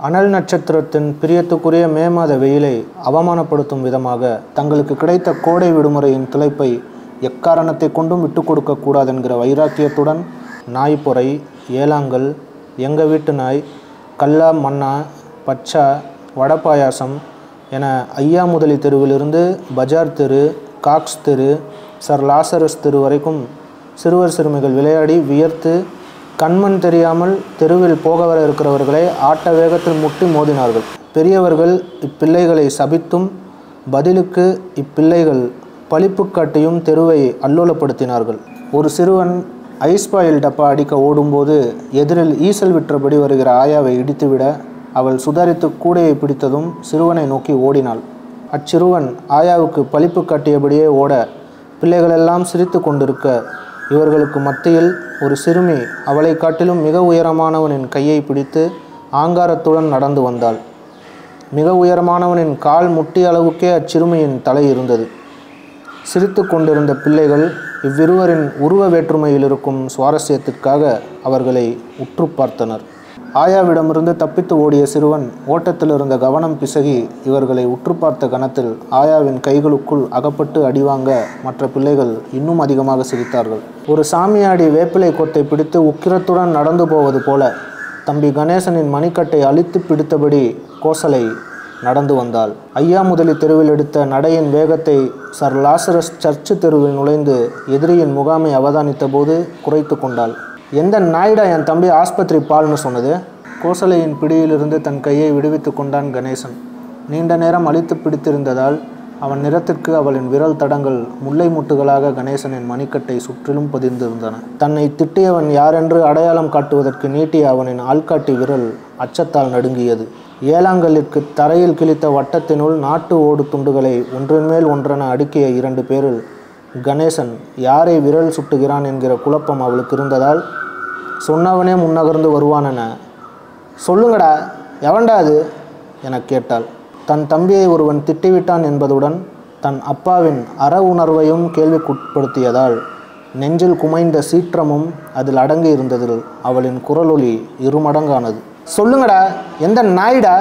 அனல் நட்சத்திரத்தின் பிரியத்துக்குரிய மே மாத வெயிலை அவமானப்படுத்தும் விதமாக தங்களுக்கு கிடைத்த கோடை விடுமுறையின் திளைப்பை எக்காரணத்தை கொண்டும் விட்டு கொடுக்க கூடாதென்கிற வைராக்கியத்துடன் நாய்ப்பொறை ஏலாங்கல் எங்க வீட்டு நாய் கல்லா மன்னா பச்சா வடை பாயாசம் என ஐயா முதலி தெருவிலிருந்து பஜார் தெரு காக்ஸ் தெரு சர் லாசரஸ் தெரு வரைக்கும் சிறுவர் சிறுமிகள் விளையாடி வியர்த்து கண்மண் தெரியாமல் தெருவில் போக வர இருக்கிறவர்களை ஆட்ட வேகத்தில் முட்டி மோதினார்கள் பெரியவர்கள் இப்பிள்ளைகளை சபித்தும் பதிலுக்கு இப்பிள்ளைகள் பளிப்பு காட்டியும் தெருவை அல்லோலப்படுத்தினார்கள் ஒரு சிறுவன் ஐஸ் பாயில் டப்பா அடிக்க ஓடும்போது எதிரில் ஈசல் விற்றபடி வருகிற ஆயாவை இடித்துவிட அவள் சுதாரித்து கூடையை பிடித்ததும் சிறுவனை நோக்கி ஓடினாள் அச்சிறுவன் ஆயாவுக்கு பளிப்பு காட்டியபடியே ஓட பிள்ளைகளெல்லாம் சிரித்து கொண்டிருக்க இவர்களுக்கு மத்தியில் ஒரு சிறுமி அவளை காட்டிலும் மிக உயரமானவனின் கையை பிடித்து ஆங்காரத்துடன் நடந்து வந்தாள் மிக உயரமானவனின் கால் முட்டிய அளவுக்கே அச்சிறுமியின் தலை இருந்தது சிரித்து கொண்டிருந்த பிள்ளைகள் இவ்விருவரின் உருவ வேற்றுமையில் இருக்கும் சுவாரஸ்யத்திற்காக அவர்களை உற்று பார்த்தனர் ஆயாவிடமிருந்து தப்பித்து ஓடிய சிறுவன் ஓட்டத்தில் இருந்த கவனம் பிசகி இவர்களை உற்று பார்த்த கணத்தில் ஆயாவின் கைகளுக்குள் அகப்பட்டு அடிவாங்க மற்ற பிள்ளைகள் இன்னும் அதிகமாக சிரித்தார்கள் ஒரு சாமியாடி வேப்பிலை கொத்தை பிடித்து உக்கிரத்துடன் நடந்து போவது போல தம்பி கணேசனின் மணிக்கட்டை அழித்து பிடித்தபடி கோசலை நடந்து வந்தாள் ஐயா முதலி தெருவில் எடுத்த நடையின் வேகத்தை சர் லாசரஸ் சர்ச்சு தெருவில் நுழைந்து எதிரியின் முகாமை அவதானித்த போது குறைத்து கொண்டாள் எந்த நாயிடா என் தம்பி ஆஸ்பத்திரி பால்னு சொன்னது கோசலையின் பிடியிலிருந்து தன் கையை விடுவித்து கொண்டான் கணேசன் நீண்ட நேரம் அழித்து பிடித்திருந்ததால் அவன் நிறத்திற்கு அவளின் விரல் தடங்கள் முல்லை முட்டுகளாக கணேசனின் மணிக்கட்டை சுற்றிலும் பதிந்திருந்தன தன்னை திட்டியவன் யாரென்று அடையாளம் காட்டுவதற்கு நீட்டிய அவனின் ஆள்காட்டி விரல் அச்சத்தால் நடுங்கியது ஏலாங்கல்லிற்கு தரையில் கிழித்த வட்டத்தினுள் நாட்டு ஓடு துண்டுகளை ஒன்றின் மேல் ஒன்றென அடுக்கிய இரண்டு பேரில் கணேசன் யாரை விரல் சுட்டுகிறான் என்கிற குழப்பம் அவளுக்கு இருந்ததால் சொன்னவனே முன்னகர்ந்து வருவானென சொல்லுங்கடா எவன்டா அது என கேட்டாள் தன் தம்பியை ஒருவன் திட்டிவிட்டான் என்பதுடன் தன் அப்பாவின் அற உணர்வையும் கேள்விக்குட்படுத்தியதால் நெஞ்சில் குமைந்த சீற்றமும் அதில் அடங்கி இருந்ததில் அவளின் குரலொலி இருமடங்கானது சொல்லுங்கடா எந்த நாயிடா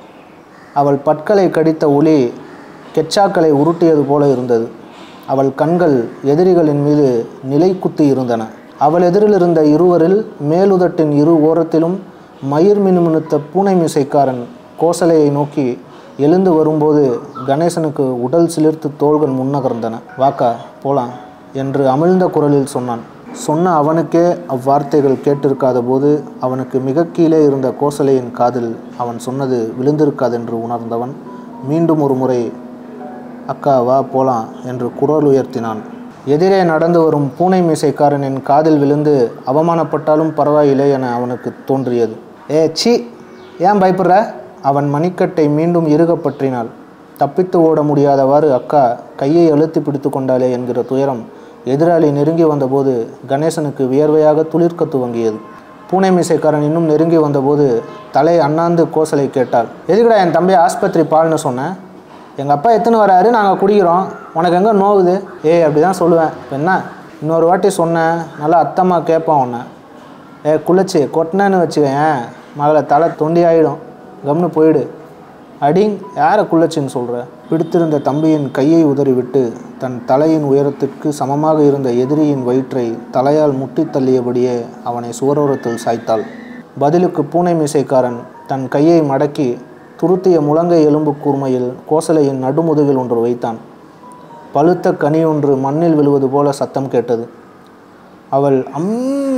அவள் பற்களை கடித்த ஒளி கெச்சாக்களை உருட்டியது போல இருந்தது அவள் கண்கள் எதிரிகளின் மீது நிலை குத்தி இருந்தன அவள் எதிரில் இருந்த இருவரில் மேலுதட்டின் இரு ஓரத்திலும் மயிர் மினுமினுத்த பூனை மீசைக்காரன் கோசலையை நோக்கி எழுந்து வரும்போது கணேசனுக்கு உடல் சிலிர்த்து தோள்கள் முன்னகர்ந்தன வாக்கா போலாம் என்று அமிழ்ந்த குரலில் சொன்னான் சொன்ன அவனுக்கே அவ்வார்த்தைகள் கேட்டிருக்காத போது அவனுக்கு மிக கீழே இருந்த கோசலையின் காதில் அவன் சொன்னது விழுந்திருக்காதென்று உணர்ந்தவன் மீண்டும் ஒரு முறை அக்கா வா போலாம் என்று குரல் உயர்த்தினான் எதிரே நடந்து வரும் பூனை மீசைக்காரனின் காதில் விழுந்து அவமானப்பட்டாலும் பரவாயில்லை என அவனுக்கு தோன்றியது ஏ சி ஏன் பயப்படுற அவன் மணிக்கட்டை மீண்டும் இறுக பற்றினாள் தப்பித்து ஓட முடியாதவாறு அக்கா கையை அழுத்தி பிடித்து கொண்டாளே என்கிற துயரம் எதிராளி நெருங்கி வந்தபோது கணேசனுக்கு வியர்வையாக துளிர்க்க துவங்கியது பூனை மீசைக்காரன் இன்னும் நெருங்கி வந்தபோது தலை அண்ணாந்து கோசலை கேட்டாள் எதுக்குடா என் தம்பி ஆஸ்பத்திரி பால்னு சொன்னேன் எங்கள் அப்பா எத்தனை வராரு நாங்கள் குடிக்கிறோம் உனக்கு எங்கே நோவுது ஏய் அப்படி தான் சொல்லுவேன் இப்ப என்ன இன்னொரு வாட்டி சொன்னேன் நல்லா அத்தம்மா கேட்பான் உன்னை ஏ குளிச்சு கொட்டினேன்னு வச்சுக்கேன் மகளை தலை தொண்டி ஆகிடும் கம்னு போயிடு அடிங் யாரை குள்ளச்சின்னு சொல்கிற பிடித்திருந்த தம்பியின் கையை உதறிவிட்டு தன் தலையின் உயரத்திற்கு சமமாக இருந்த எதிரியின் வயிற்றை தலையால் முட்டி தள்ளியபடியே அவனை சுவரோரத்தில் சாய்த்தாள் பதிலுக்கு பூனை மீசைக்காரன் தன் கையை மடக்கி துருத்திய முழங்கை எலும்பு கூர்மையில் கோசலையின் நடுமுதுகில் ஒன்று வைத்தான் பழுத்த கனி ஒன்று மண்ணில் விழுவது போல சத்தம் கேட்டது அவள் அம்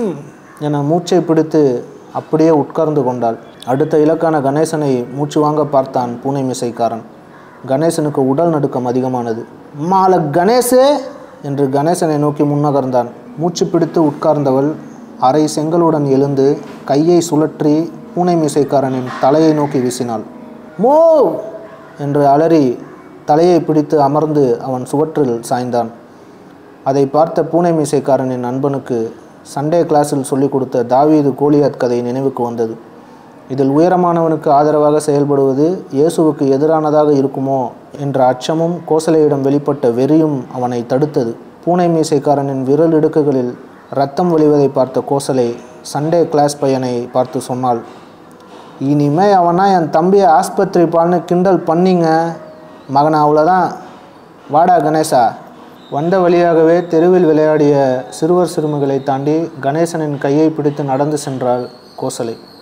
என மூச்சை பிடித்து அப்படியே உட்கார்ந்து கொண்டாள் அடுத்த இலக்கான கணேசனை மூச்சு வாங்க பார்த்தான் பூனை மிசைக்காரன் கணேசனுக்கு உடல் நடுக்கம் அதிகமானது மால கணேசே என்று கணேசனை நோக்கி முன்னகர்ந்தான் மூச்சு பிடித்து உட்கார்ந்தவள் அரை செங்கலுடன் எழுந்து கையை சுழற்றி பூனை மீசைக்காரனின் தலையை நோக்கி வீசினாள் மோ என்று அலறி தலையை பிடித்து அமர்ந்து அவன் சுவற்றில் சாய்ந்தான் அதை பார்த்த பூனை மீசைக்காரனின் நண்பனுக்கு சண்டே கிளாஸில் சொல்லிக் கொடுத்த தாவீது கோலியாத் கதை நினைவுக்கு வந்தது இதில் உயரமானவனுக்கு ஆதரவாக செயல்படுவது இயேசுவுக்கு எதிரானதாக இருக்குமோ என்ற அச்சமும் கோசலையிடம் வெளிப்பட்ட வெறியும் அவனை தடுத்தது பூனை மீசைக்காரனின் விரல் இடுக்குகளில் ரத்தம் வழிவதை பார்த்த கோசலை சண்டே கிளாஸ் பையனை பார்த்து சொன்னாள் இனிமே அவனா என் தம்பியை ஆஸ்பத்திரி பால்னு கிண்டல் பண்ணிங்க மகனை அவ்வளோதான் வாடா கணேசா வந்த வழியாகவே தெருவில் விளையாடிய சிறுவர் சிறுமிகளை தாண்டி கணேசனின் கையை பிடித்து நடந்து சென்றாள் கோசலை